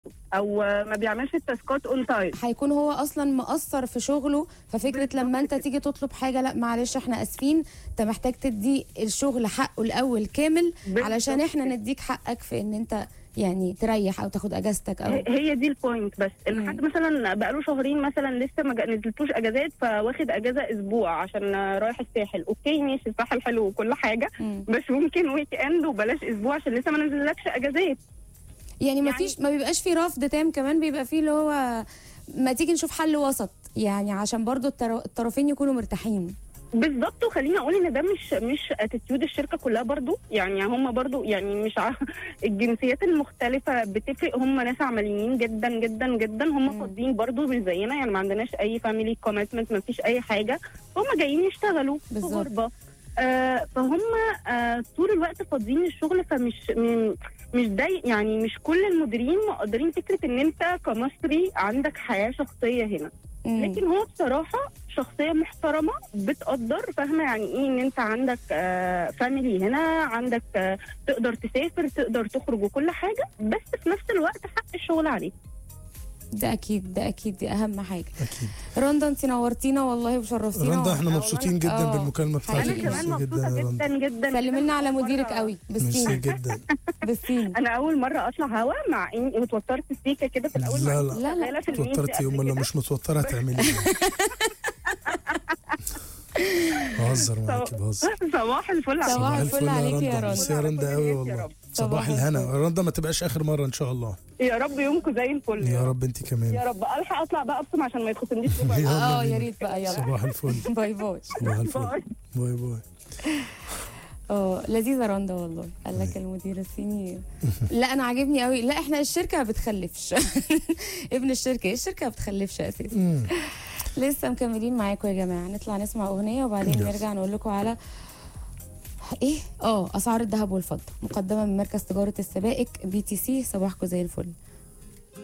او آه، ما بيعملش التاسكات اون تايم هيكون هو اصلا مقصر في شغله ففكره لما انت تيجي تطلب حاجه لا معلش احنا اسفين انت محتاج تدي الشغل حقه الاول كامل بالظبط علشان احنا كده. نديك حقك في ان انت يعني تريح او تاخد اجازتك او هي- هي دي البوينت بس مم. ان حد مثلا بقاله شهرين مثلا لسه ما جا- نزلتوش اجازات فواخد اجازه اسبوع عشان آه، رايح الساحل اوكي ماشي الساحل حلو وكل حاجه مم. بس ممكن ويك اند وبلاش اسبوع عشان لسه ما نزلكش اجازات يعني ما يعني- فيش ما بيبقاش في رفض تام كمان بيبقى فيه اللي هو ما تيجي نشوف حل وسط يعني عشان برضو الطر- الطرفين يكونوا مرتاحين بالظبط وخليني اقول ان ده مش مش اتيتيود الشركه كلها برضو يعني هم برضو يعني مش ع... الجنسيات المختلفه بتفرق هم ناس عمليين جدا جدا جدا هم مم. فاضيين برضو مش زينا يعني ما عندناش اي فاميلي كوميتمنت ما فيش اي حاجه هم جايين يشتغلوا في بالظبط. غربه آه فهم آه طول الوقت فاضيين الشغل فمش م- مش ده يعني مش كل المديرين مقدرين فكره ان انت كمصري عندك حياه شخصيه هنا مم. لكن هو بصراحة شخصية محترمة بتقدر فاهمة يعني ايه ان انت عندك آه فاميلي هنا عندك آه تقدر تسافر تقدر تخرج وكل حاجة بس في نفس الوقت حق الشغل عليك ده اكيد ده اكيد دي اهم حاجه اكيد رندا انت نورتينا والله وشرفتينا رندا احنا والله مبسوطين أنا- جدا آه. بالمكالمه انا بتاعتك كمان ميرسي جدا مبسوطة يا رندا جدا جدا سلمي لنا على أول مديرك مرة- قوي ميرسي بسيني جدا بسيني انا اول مرة اطلع هوا مع اني اتوترت السيكة كده في الاول لا، مع لا. إني لا، لا. شغالة في الميديا توترتي قبل يوم لو كده. مش متوتره هتعملي ايه بهزر معاكي بهزر صباح الفل عليك. صباح الفل عليك يا رندا. ميرسي يا رندا قوي يا والله رب. صباح صباح الهنا الفل. رندا ما تبقاش اخر مره ان شاء الله يا رب يومكم زي الفل يا رب انت يا كمان رب الحق اطلع بقى ابصم عشان ما يتخصمليش ربع يلا اه بينا. يا ريت بقى يلا صباح الفل باي باي صباح الفل باي. باي باي اه لذيذه رندا والله قال لك المدير الصيني لا انا عاجبني قوي لا احنا الشركه ما بتخلفش ابن الشركه الشركه ما بتخلفش اساسا مم. لسه مكملين معاكم يا جماعه نطلع نسمع اغنيه وبعدين يلا. نرجع نقول لكم على ايه اه اسعار الذهب والفضه مقدمه من مركز تجاره السبائك بي تي سي صباحكم زي الفل